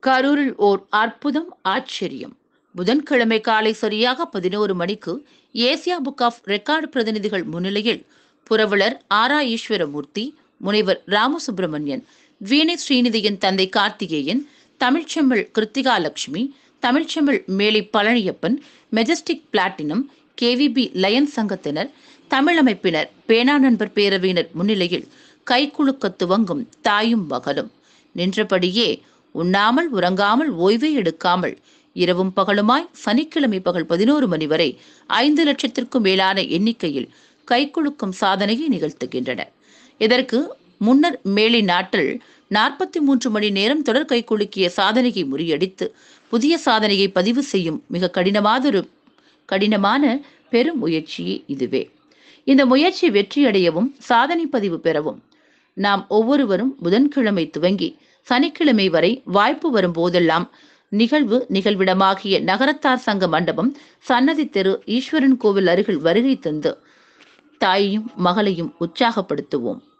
கரூரில் ஓர் அற்புதம் ஆச்சரியம் புதன்கிழமை காலை சரியாக பதினோரு மணிக்கு ஏசியா புக் ஆஃப் ரெக்கார்டு பிரதிநிதிகள் முன்னிலையில் புரவலர் ஆரா ஈஸ்வரமூர்த்தி முனைவர் ராமசுப்பிரமணியன் வீணை ஸ்ரீநிதியின் தந்தை Karthikeyan தமிழ்ச்செம்மல் Kiruthika Lakshmi Tamizhchemmal Melai Palaniappan majestic platinum KVP lion சங்கத்தினர் தமிழமைப்பினர் பேனா நண்பர் பேரவையினர் முன்னிலையில் கைக்குலுக்க துவங்கும் தாயும் மகனும் நின்றபடியே உண்ணாமல் உறங்காமல் ஓய்வே எடுக்காமல் இரவும் பகலுமாய் சனிக்கிழமை பகல் பதினோரு மணி வரை ஐந்து லட்சத்திற்கும் மேலான எண்ணிக்கையில் கைக்குலுக்கும் சாதனையை நிகழ்த்துகின்றனர் இதற்கு முன்னர் மேலி நாட்டில் நாற்பத்தி மூன்று மணி நேரம் தொடர் கைக்குலுக்கிய சாதனையை முறியடித்து புதிய சாதனையை பதிவு செய்யும் மிக கடினமாதொரு கடினமான பெரும் முயற்சியே இதுவே இந்த முயற்சி வெற்றியடையவும் சாதனை பதிவு பெறவும் நாம் ஒவ்வொருவரும் புதன்கிழமை துவங்கி சனிக்கிழமை வரை வாய்ப்பு வரும் போதெல்லாம் நிகழ்வு நிகழ்விடமாகிய நகரத்தார் சங்க மண்டபம் சன்னதி தெரு ஈஸ்வரன் கோவில் அருகில் வருகை தந்து தாயையும் மகளையும் உற்சாகப்படுத்துவோம்